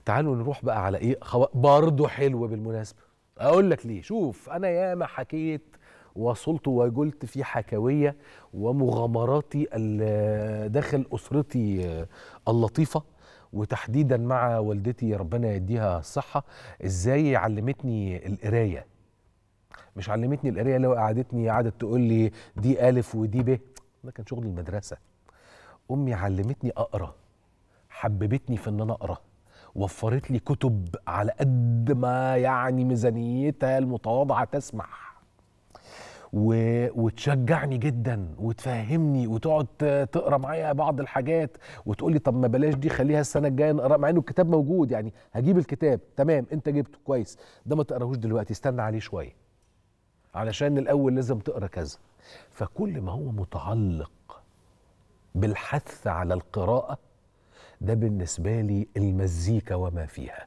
تعالوا نروح بقى على ايه خو... برضه حلو بالمناسبه اقول لك ليه شوف انا ياما حكيت وصلت وقلت في حكاويه ومغامراتي ال- داخل اسرتي آه، اللطيفه وتحديدا مع والدتي ربنا يديها الصحه ازاي علمتني القرايه مش علمتني القرايه لو قعدتني قعدت تقول لي دي الف ودي ب ده كان شغل المدرسه امي علمتني اقرا حببتني في ان انا اقرا وفرت لي كتب على قد ما يعني ميزانيتها المتواضعه تسمح و... وتشجعني جدا وتفهمني وتقعد ت- تقرا معايا بعض الحاجات وتقول لي طب ما بلاش دي خليها السنه الجايه نقرا مع انه الكتاب موجود يعني هجيب الكتاب تمام انت جبته كويس ده ما تقراهوش دلوقتي استنى عليه شويه علشان الاول لازم تقرا كذا فكل ما هو متعلق بالحث على القراءه ده بالنسبه لي المزيكا وما فيها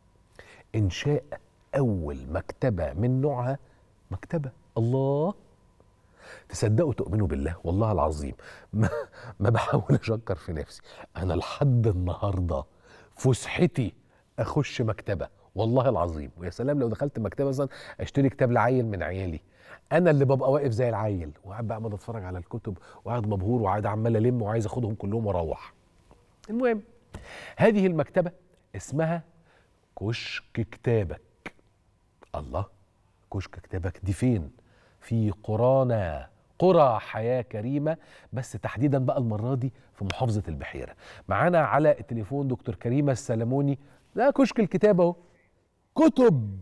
انشاء اول مكتبه من نوعها مكتبه الله تصدقوا تؤمنوا بالله والله العظيم ما, ما بحاول اشكر في نفسي انا لحد النهارده فسحتي اخش مكتبه والله العظيم ويا سلام لو دخلت مكتبه مثلا اشتري كتاب لعيل من عيالي انا اللي ببقى واقف زي العيل وقاعد بقى عمال اتفرج على الكتب وقاعد مبهور وقاعد عمال الم وعايز اخدهم كلهم واروح المهم هذه المكتبه اسمها كشك كتابك الله كشك كتابك دي فين في قرانا قرى حياة كريمة بس تحديدا بقى المرة دي في محافظة البحيرة معانا على التليفون دكتور كريمة السلموني لا كشك الكتاب اهو كتب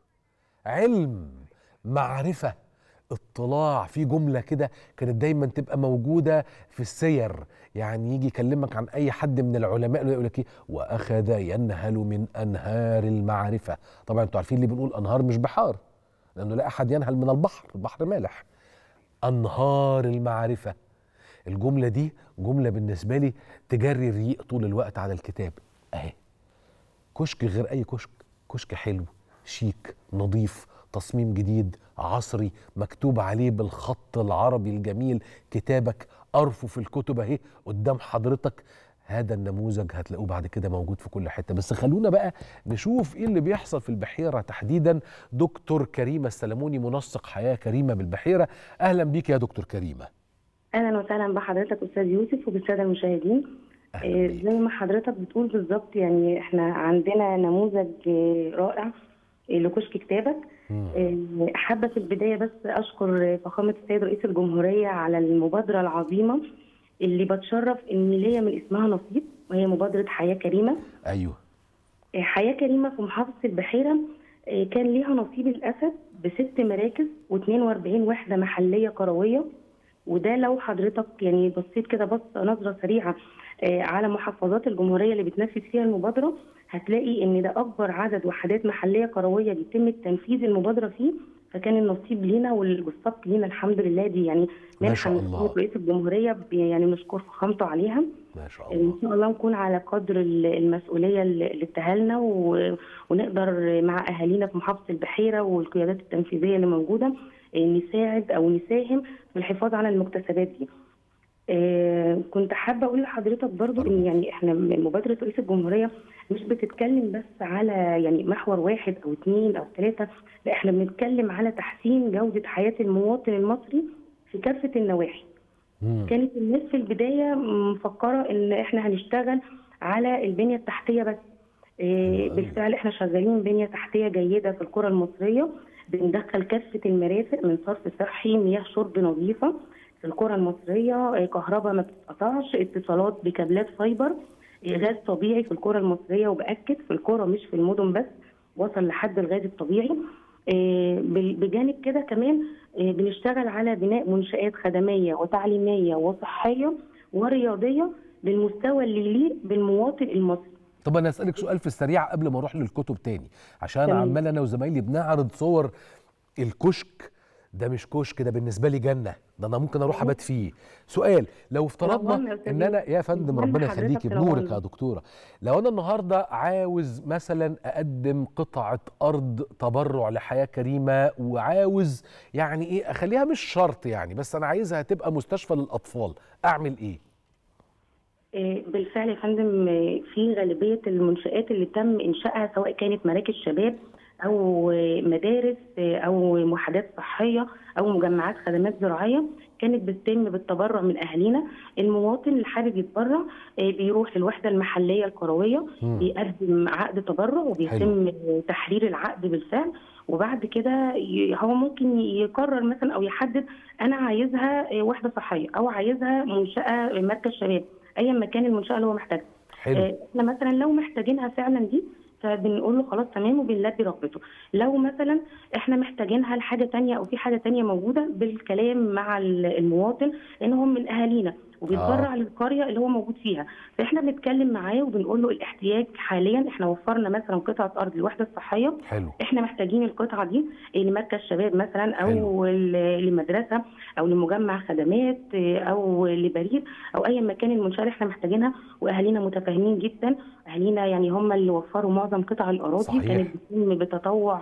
علم معرفة اطلاع في جملة كده كانت دايما تبقى موجودة في السير يعني يجي يكلمك عن أي حد من العلماء يقول لك إيه وأخذ ينهل من أنهار المعرفة طبعا أنتوا عارفين اللي بنقول أنهار مش بحار لأنه لا أحد ينهل من البحر البحر مالح أنهار المعرفة الجملة دي جملة بالنسبة لي تجري الريق طول الوقت على الكتاب أهي كشك غير اي كشك كشك حلو شيك نظيف تصميم جديد عصري مكتوب عليه بالخط العربي الجميل كتابك ارفف الكتب اهي قدام حضرتك هذا النموذج هتلاقوه بعد كده موجود في كل حته بس خلونا بقى نشوف ايه اللي بيحصل في البحيره تحديدا دكتور كريمه السلموني منسق حياه كريمه بالبحيره اهلا بيك يا دكتور كريمه اهلا وسهلا بحضرتك استاذ يوسف وبالساده المشاهدين أهلاً آه، بيك. زي ما حضرتك بتقول بالظبط يعني احنا عندنا نموذج آه، رائع آه، لكشك كتابك مم. آه، حابه في البدايه بس اشكر فخامه السيد رئيس الجمهوريه على المبادره العظيمه اللي بتشرف ان ليا من اسمها نصيب وهي مبادره حياه كريمه ايوه آه، حياه كريمه في محافظه البحيره آه، كان ليها نصيب الاسد بست مراكز و42 وحده محليه قرويه وده لو حضرتك يعني بصيت كده بص نظره سريعه آه، على محافظات الجمهوريه اللي بتنفذ فيها المبادره هتلاقي ان ده اكبر عدد وحدات محليه قرويه بيتم تنفيذ المبادره فيه فكان النصيب لينا وال- والسبق لينا الحمد لله دي يعني ما منحه شاء من الله. فخامة رئيس الجمهوريه ب- يعني نشكر فخامته عليها ما شاء ان الله شاء الله نكون على قدر ال- المسؤوليه اللي اللي اداها لنا و- ونقدر مع اهالينا في محافظه البحيره والقيادات التنفيذيه اللي موجوده آه، نساعد او نساهم في الحفاظ على المكتسبات دي. آه، كنت حابه اقول لحضرتك برضو ان يعني احنا من مبادره رئيس الجمهوريه مش بتتكلم بس على يعني محور واحد او اثنين او ثلاثه لا احنا بنتكلم على تحسين جوده حياه المواطن المصري في كافه النواحي. مم. كانت الناس في البدايه مفكره ان احنا هنشتغل على البنيه التحتيه بس إيه، بالفعل احنا شغالين بنيه تحتيه جيده في القرى المصريه بندخل كافه المرافق من صرف صحي مياه شرب نظيفه في القرى المصريه إيه، كهرباء ما بتتقطعش اتصالات بكابلات فايبر إيه، غاز طبيعي في القرى المصريه وباكد في القرى مش في المدن بس وصل لحد الغاز الطبيعي إيه، بال- بجانب كده كمان إيه، بنشتغل على بناء منشآت خدمية وتعليمية وصحية ورياضية بالمستوى اللي يليق بالمواطن المصري طب انا اسالك سؤال في السريع قبل ما اروح للكتب تاني عشان تمام. عمال انا وزمايلي بنعرض صور الكشك ده مش كشك ده بالنسبه لي جنه ده انا ممكن اروح ابات فيه سؤال لو نورنا افترضنا يا أستاذ ان انا يا فندم نورنا ربنا حضرتك يخليكي تنورنا. بنورك يا دكتوره لو انا النهارده عاوز مثلا اقدم قطعه ارض تبرع لحياه كريمه وعاوز يعني ايه اخليها مش شرط يعني بس انا عايزها تبقى مستشفى للاطفال اعمل ايه آه، بالفعل يا فندم آه، في غالبيه المنشات اللي تم انشائها سواء كانت مراكز شباب او آه، مدارس آه، او وحدات صحيه او مجمعات خدمات زراعيه كانت بتتم بالتبرع من اهالينا المواطن اللي حابب يتبرع آه، بيروح للوحده المحليه القرويه مم. بيقدم عقد تبرع وبيتم تحرير العقد بالفعل وبعد كده ي- هو ممكن يقرر مثلا او يحدد انا عايزها آه، وحده صحيه او عايزها منشاه مركز شباب ايا ما كان المنشاه اللي هو محتاجها حلو آه، احنا مثلا لو محتاجينها فعلا دي فبنقول له خلاص تمام وبنلبي رغبته لو مثلا احنا محتاجينها لحاجه تانية او في حاجه تانية موجوده بالكلام مع ال- المواطن لان هم من اهالينا وبيتبرع آه. للقريه اللي هو موجود فيها فاحنا بنتكلم معاه وبنقول له الاحتياج حاليا احنا وفرنا مثلا قطعه ارض للوحده الصحيه حلو احنا محتاجين القطعه دي لمركز شباب مثلا او حلو. ل- لمدرسه او لمجمع خدمات او لبريد او اي مكان المنشاه اللي احنا محتاجينها واهالينا متفاهمين جدا اهالينا يعني هم اللي وفروا معظم قطع الاراضي صحيح. كانت بتتم بتطوع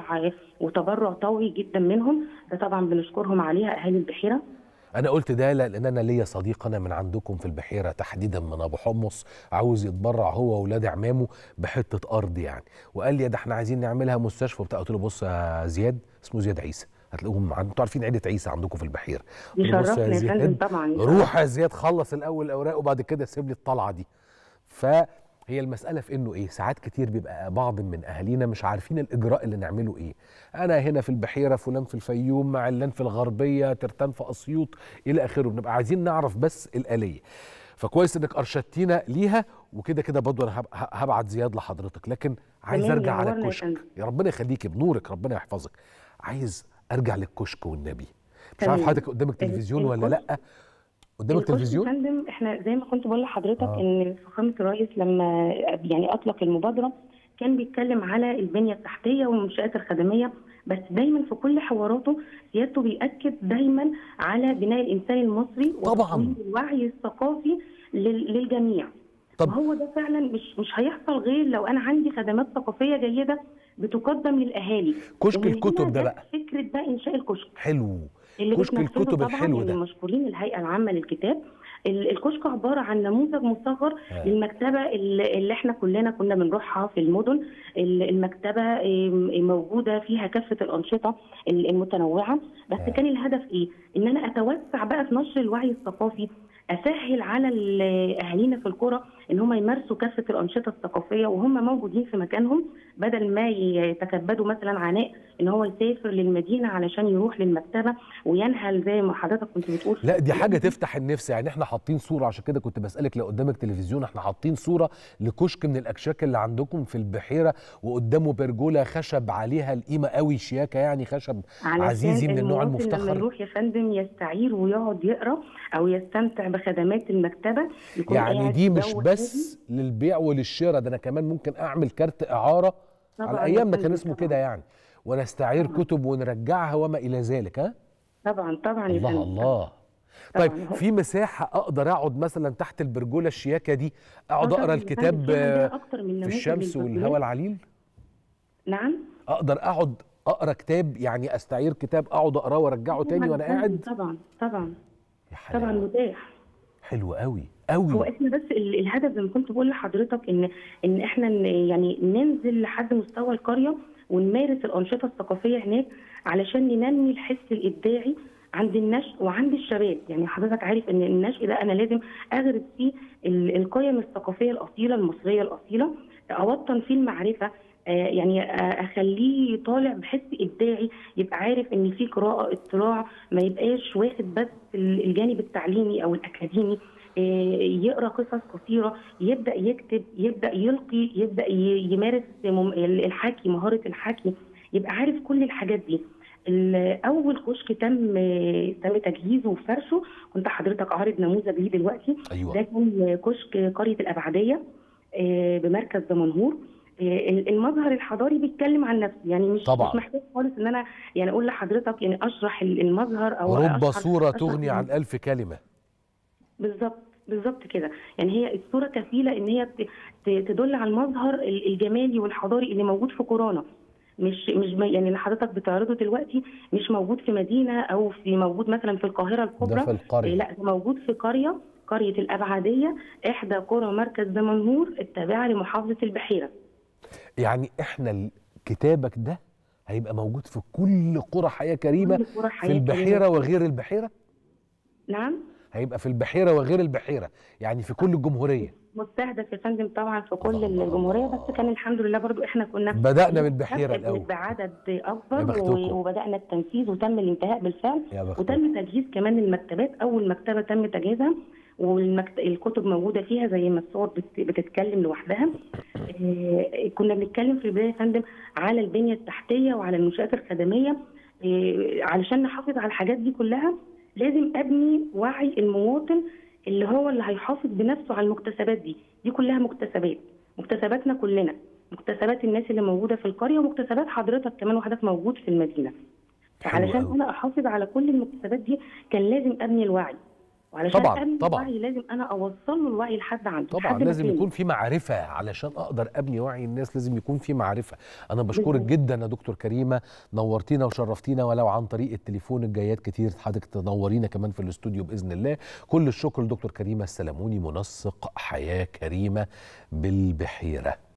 وتبرع طوعي جدا منهم ده طبعا بنشكرهم عليها اهالي البحيره انا قلت ده لان انا ليا صديق انا من عندكم في البحيره تحديدا من ابو حمص عاوز يتبرع هو واولاد عمامه بحته ارض يعني وقال لي ده احنا عايزين نعملها مستشفى وبتاع قلت له بص يا زياد اسمه زياد عيسى هتلاقوهم عند- انتوا عارفين عيله عيسى عندكم في البحيره قلت له بص يشرفنا يا فندم طبعا روح يا زياد خلص الاول الاوراق وبعد كده سيب لي الطلعه دي فهي المسألة في إنه إيه؟ ساعات كتير بيبقى بعض من أهالينا مش عارفين الإجراء اللي نعمله إيه. أنا هنا في البحيرة، فلان في الفيوم، علان في الغربية، ترتان في أسيوط، إلى آخره، بنبقى عايزين نعرف بس الآلية. فكويس إنك أرشدتينا ليها وكده كده برضه أنا هب- هبعت زياد لحضرتك، لكن عايز تمام، أرجع على ينورنا يا الكشك. فندم. يا ربنا يخليكي بنورك، ربنا يحفظك. عايز أرجع للكشك والنبي. مش عارف تمام. حضرتك قدامك تلفزيون ولا الكشك- لأ؟ قدامك الكشك يا تلفزيون؟ فندم احنا زي ما كنت بقول لحضرتك آه. ان فخامه الرئيس لما يعني اطلق المبادره كان بيتكلم على البنيه التحتيه والمنشات الخدميه بس دايما في كل حواراته سيادته بياكد دايما على بناء الانسان المصري طبعاً. وتطوير الوعي الثقافي لل- للجميع طب وهو ده فعلا مش مش هيحصل غير لو انا عندي خدمات ثقافيه جيده بتقدم للاهالي كشك ومن هنا الكتب ده جت بقى. فكره بقى انشاء الكشك حلو اللي كشك بتنفذه الكتب طبعا الحلو يعني ده. مشكورين الهيئه العامه للكتاب ال- الكشك عباره عن نموذج مصغر آه. للمكتبه اللي اللي احنا كلنا كنا بنروحها في المدن ال- المكتبه آم، موجوده فيها كافه الانشطه ال- المتنوعه بس آه. كان الهدف ايه؟ ان انا اتوسع بقى في نشر الوعي الثقافي اسهل على ال- اهالينا في القرى ان هم يمارسوا كافه الانشطه الثقافيه وهم موجودين في مكانهم بدل ما يتكبدوا مثلا عناء ان هو يسافر للمدينه علشان يروح للمكتبه وينهل زي ما حضرتك كنت بتقول لا دي حاجه تفتح النفس يعني احنا حاطين صوره عشان كده كنت بسالك لو قدامك تلفزيون احنا حاطين صوره لكشك من الاكشاك اللي عندكم في البحيره وقدامه برجوله خشب عليها القيمه قوي شياكه يعني خشب علشان عزيزي من النوع المواطن لما المفتخر يروح يا فندم يستعير ويقعد يقرا او يستمتع بخدمات المكتبه يكون يعني قاعد دي في مش جو بس للبيع وللشراء ده انا كمان ممكن اعمل كارت اعاره طبعاً على يا ايامنا كان فندم، اسمه طبعاً. كده يعني ونستعير طبعاً. كتب ونرجعها وما الى ذلك ها هادي. طبعا طبعا يا الله فندم الله طبعاً. طيب هو- في مساحه اقدر اقعد مثلا تحت البرجوله الشياكه دي اقعد طبعاً اقرا يا فندم، الكتاب في عندنا آه، أكتر من في نموذج الشمس للبرجولات. والهواء العليل نعم اقدر اقعد اقرا كتاب يعني استعير كتاب اقعد اقراه وارجعه تاني وانا طبعاً، قاعد طبعا طبعا يا طبعا حلاوه متاح حلو قوي هو قوي احنا بس ال- الهدف زي ما كنت بقول لحضرتك ان ان احنا ن- يعني ننزل لحد مستوى القريه ونمارس الانشطه الثقافيه هناك علشان ننمي الحس الابداعي عند النشء وعند الشباب يعني حضرتك عارف ان النشء ده انا لازم اغرس فيه ال- القيم الثقافيه الاصيله المصريه الاصيله اوطن فيه المعرفه آه، يعني آه، اخليه طالع بحس ابداعي يبقى عارف ان في قراءه اطلاع ما يبقاش واخد بس ال- الجانب التعليمي او الاكاديمي آه، يقرا قصص قصيره يبدا يكتب يبدا يلقي يبدا ي- يمارس مم- الحكي مهاره الحكي يبقى عارف كل الحاجات دي ال- اول كشك تم آه، تم تجهيزه وفرشه كنت حضرتك عارض نموذج ليه دلوقتي ده ايوه كان كشك قريه الابعديه آه، بمركز دمنهور آه، المظهر الحضاري بيتكلم عن نفسه يعني مش طبعاً. مش محتاج خالص ان انا يعني اقول لحضرتك يعني اشرح المظهر او رب أشرح صوره أشرح تغني عن الف كلمه بالظبط بالظبط كده يعني هي الصوره كفيله ان هي ت- ت- تدل على المظهر ال- الجمالي والحضاري اللي موجود في قرانا مش مش ما- يعني اللي حضرتك بتعرضه دلوقتي مش موجود في مدينه او في موجود مثلا في القاهره ده الكبرى في إيه، القريه لا ده موجود في قريه قريه الابعديه احدى قرى مركز دمنهور التابعه لمحافظه البحيره يعني احنا ال- كتابك ده هيبقى موجود في كل قرى حياه كريمه كل قرى في حياة البحيره كريمة. وغير البحيره نعم هيبقى في البحيره وغير البحيره يعني في كل الجمهوريه مستهدف يا فندم طبعا في كل الله الله الجمهوريه الله. بس كان الحمد لله برضو احنا كنا بدأنا بالبحيرة نبدأ الأول. بعدد يا اكبر بختكم. و- وبدانا التنفيذ وتم الانتهاء بالفعل يا بختكم. وتم تجهيز كمان المكتبات اول مكتبه تم تجهيزها والكتب موجوده فيها زي ما الصور بت- بتتكلم لوحدها آه، كنا بنتكلم في البدايه يا فندم على البنيه التحتيه وعلى المنشات الخدميه آه، علشان نحافظ على الحاجات دي كلها لازم ابني وعي المواطن اللي هو اللي هيحافظ بنفسه على المكتسبات دي دي كلها مكتسبات مكتسباتنا كلنا مكتسبات الناس اللي موجوده في القريه ومكتسبات حضرتك كمان وحضرتك موجود في المدينه حلو علشان أوي. انا احافظ على كل المكتسبات دي كان لازم ابني الوعي وعلشان طبعاً، ابني طبعاً. الوعي لازم انا اوصل له الوعي لحد عنده طبعا لحد لازم مكانه. يكون في معرفه علشان اقدر ابني وعي الناس لازم يكون في معرفه انا بشكرك بالظبط. جدا يا دكتور كريمه نورتينا وشرفتينا ولو عن طريق التليفون الجايات كتير حضرتك تنورينا كمان في الاستوديو باذن الله كل الشكر لدكتور كريمه السلموني منسق حياه كريمه بالبحيره